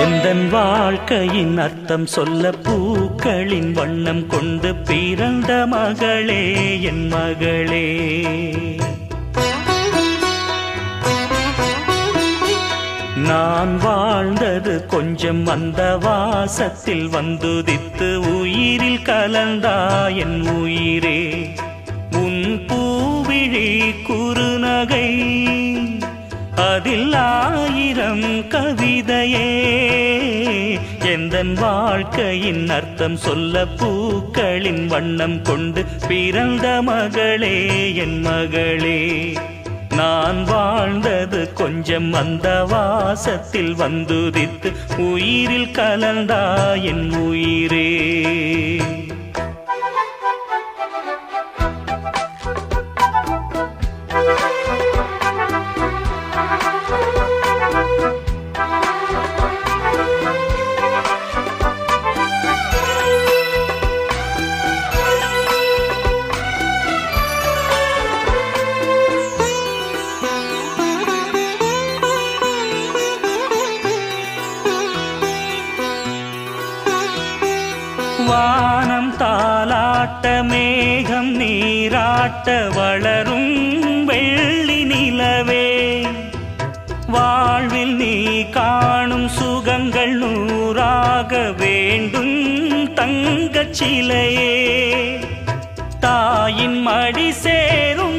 எந்தன் வாழ்க்கையின் அர்த்தம் சொல்ல பூக்களின் வண்ணம் கொண்டு பிறந்த மகளே என் மகளே நான் வாழ்ந்தது கொஞ்சம் அந்த வாசத்தில் வந்துதித்து உயிரில் கலந்தா என் உயிரே உன் பூவிழி குறுநகை அதில் ஆயிரம் கவிதையே எந்தன் வாழ்க்கையின் அர்த்தம் சொல்ல பூக்களின் வண்ணம் கொண்டு பிறந்த மகளே என் மகளே நான் வாழ்ந்தது கொஞ்சம் அந்த வாசத்தில் வந்துதித்து உயிரில் கலந்தா என் உயிரே வானம் தாலாட்ட மேகம் நீராட்ட வளரும் வெள்ளி நிலவே வாழ்வில் நீ காணும் சுகங்கள் நூறாக வேண்டும் தங்கச் சிலையே தாயின் மடி சேரும்